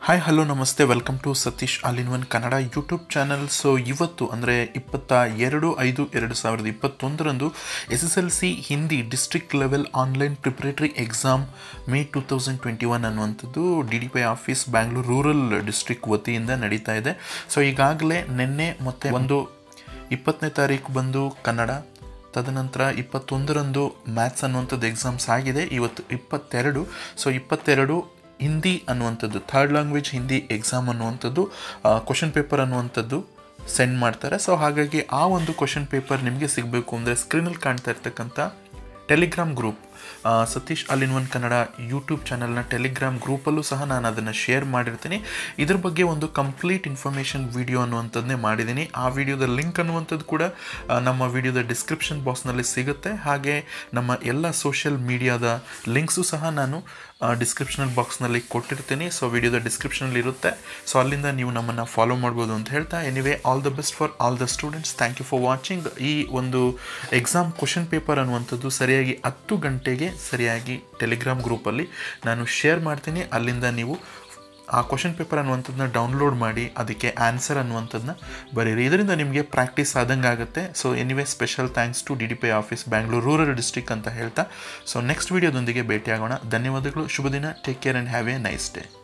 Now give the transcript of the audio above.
hi hello ನಮಸ್ತೆ welcome to Satish all in one Kannada YouTube channel so ಇವತ್ತು ಅಂದರೆ ಇಪ್ಪತ್ತ ಎರಡು ಐದು ಎರಡು ಸಾವಿರದ ಇಪ್ಪತ್ತೊಂದರಂದು S S L C Hindi district level online preparatory exam May two thousand twenty one ಅನ್ನುವಂಥದ್ದು D D P I office Bangalore rural district ವತಿಯಿಂದ ನಡೀತಾ ಇದೆ ಸೊ ಈಗಾಗಲೇ ನಿನ್ನೆ ಮತ್ತು ಒಂದು ಇಪ್ಪತ್ತನೇ ತಾರೀಕು ಬಂದು ಕನ್ನಡ ತದನಂತರ ಇಪ್ಪತ್ತೊಂದರಂದು ಮ್ಯಾಥ್ಸ್ ಅನ್ನುವಂಥದ್ದು ಎಕ್ಸಾಮ್ಸ್ ಆಗಿದೆ ಇವತ್ತು ಇಪ್ಪತ್ತೆರಡು ಸೊ ಇಪ್ಪತ್ತೆರಡು ಹಿಂದಿ ಅನ್ನುವಂಥದ್ದು ಥರ್ಡ್ ಲ್ಯಾಂಗ್ವೇಜ್ ಹಿಂದಿ ಎಕ್ಸಾಮ್ ಅನ್ನುವಂಥದ್ದು ಕ್ವಶನ್ ಪೇಪರ್ ಅನ್ನುವಂಥದ್ದು ಸೆಂಡ್ ಮಾಡ್ತಾರೆ ಸೊ ಹಾಗಾಗಿ ಆ ಒಂದು ಕ್ವಶನ್ ಪೇಪರ್ ನಿಮಗೆ ಸಿಗಬೇಕು ಅಂದರೆ ಸ್ಕ್ರೀನಲ್ಲಿ ಕಾಣ್ತಾ ಇರ್ತಕ್ಕಂಥ ಟೆಲಿಗ್ರಾಮ್ ಗ್ರೂಪ್ ಆ, Satish all in one Kannada YouTube ಚಾನಲ್ನ ಟೆಲಿಗ್ರಾಮ್ ಗ್ರೂಪಲ್ಲೂ ಸಹ ನಾನು ಅದನ್ನು ಶೇರ್ ಮಾಡಿರ್ತೀನಿ ಇದ್ರ ಬಗ್ಗೆ ಒಂದು ಕಂಪ್ಲೀಟ್ ಇನ್ಫಾರ್ಮೇಷನ್ ವಿಡಿಯೋ ಅನ್ನುವಂಥದ್ದನ್ನೇ ಮಾಡಿದ್ದೀನಿ ಆ ವಿಡಿಯೋದ ಲಿಂಕ್ ಅನ್ನುವಂಥದ್ದು ಕೂಡ ಆ, ನಮ್ಮ ವಿಡಿಯೋದ ಡಿಸ್ಕ್ರಿಪ್ಷನ್ ಬಾಕ್ಸ್ನಲ್ಲಿ ಸಿಗುತ್ತೆ ಹಾಗೆ ನಮ್ಮ ಎಲ್ಲ ಸೋಷಿಯಲ್ ಮೀಡಿಯಾದ ಲಿಂಕ್ಸು ಸಹ ನಾನು ಡಿಸ್ಕ್ರಿಪ್ಷನಲ್ ಬಾಕ್ಸ್ನಲ್ಲಿ ಕೊಟ್ಟಿರ್ತೀನಿ ಸೊ ವಿಡಿಯೋದ ಡಿಸ್ಕ್ರಿಪ್ಷನಲ್ಲಿ ಇರುತ್ತೆ ಸೊ ಅಲ್ಲಿಂದ ನೀವು ನಮ್ಮನ್ನು ಫಾಲೋ ಮಾಡ್ಬೋದು ಅಂತ ಹೇಳ್ತಾ anyway all the best for all the students thank you for watching ಈ ಒಂದು ಎಕ್ಸಾಮ್ ಕ್ವಶನ್ ಪೇಪರ್ ಅನ್ನುವಂಥದ್ದು ಸರಿಯಾಗಿ ಹತ್ತು ಗಂಟೆಗೆ ಸರಿಯಾಗಿ ಟೆಲಿಗ್ರಾಮ್ ಗ್ರೂಪಲ್ಲಿ ನಾನು ಶೇರ್ ಮಾಡ್ತೀನಿ ಅಲ್ಲಿಂದ ನೀವು ಆ ಕ್ವಶನ್ ಪೇಪರ್ ಅನ್ನುವಂಥದ್ದನ್ನ ಡೌನ್ಲೋಡ್ ಮಾಡಿ ಅದಕ್ಕೆ ಆನ್ಸರ್ ಅನ್ನುವಂಥದ್ದನ್ನ ಬರೀರಿ ಇದರಿಂದ ನಿಮಗೆ ಪ್ರಾಕ್ಟೀಸ್ ಆದಂಗೆ ಆಗುತ್ತೆ so anyway special thanks to D D P I office Bangalore rural district ಅಂತ ಹೇಳ್ತಾ ಸೊ ನೆಕ್ಸ್ಟ್ ವೀಡಿಯೋದೊಂದಿಗೆ ಭೇಟಿಯಾಗೋಣ ಧನ್ಯವಾದಗಳು ಶುಭ ದಿನ take care and have a nice day